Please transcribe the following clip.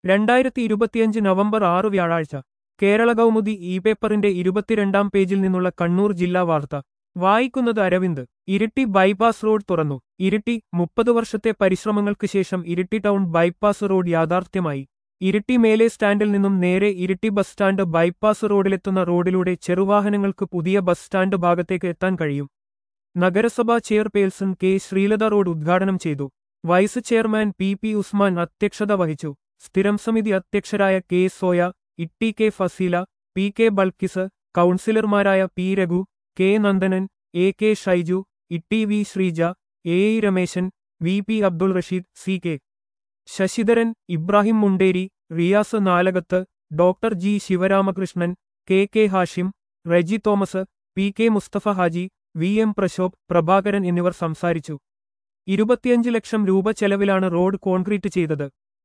രണ്ടായിരത്തി ഇരുപത്തിയഞ്ച് നവംബർ ആറ് വ്യാഴാഴ്ച കേരള കൗമുദി ഇ പേപ്പറിന്റെ ഇരുപത്തിരണ്ടാം പേജിൽ നിന്നുള്ള കണ്ണൂർ ജില്ലാ വാർത്ത വായിക്കുന്നത് അരവിന്ദ് ഇരിട്ടി ബൈപ്പാസ് റോഡ് തുറന്നു ഇരിട്ടി മുപ്പത് വർഷത്തെ പരിശ്രമങ്ങൾക്ക് ശേഷം ഇരിട്ടി ടൗൺ ബൈപ്പാസ് റോഡ് യാഥാർത്ഥ്യമായി ഇരിട്ടി മേലെ സ്റ്റാൻഡിൽ നിന്നും നേരെ ഇരിട്ടി ബസ് സ്റ്റാൻഡ് ബൈപ്പാസ് റോഡിലെത്തുന്ന റോഡിലൂടെ ചെറുവാഹനങ്ങൾക്ക് പുതിയ ബസ് സ്റ്റാൻഡ് ഭാഗത്തേക്ക് എത്താൻ കഴിയും നഗരസഭാ ചെയർപേഴ്സൺ കെ ശ്രീലത റോഡ് ഉദ്ഘാടനം ചെയ്തു vice chairman P P Usman അധ്യക്ഷത വഹിച്ചു സ്ഥിരം സമിതി അധ്യക്ഷരായ കെ സോയ ഇട്ടി K Fasila P K Balkis കൗൺസിലർമാരായ P Raghu K Nandanan A K Shaiju ഇട്ടി V Sreeja A E Rameshan V P Abdul Rasheed C K Sasidharan Ibrahim Munderi Riyas Nalakath doctor G Sivaramakrishnan K K Hashim Reji Thomas P K Musthafa Haji V M Prashobh Prabhakaran എന്നിവർ സംസാരിച്ചു ഇരുപത്തിയഞ്ച് ലക്ഷം രൂപ ചെലവിലാണ് റോഡ് കോൺക്രീറ്റ് ചെയ്തത്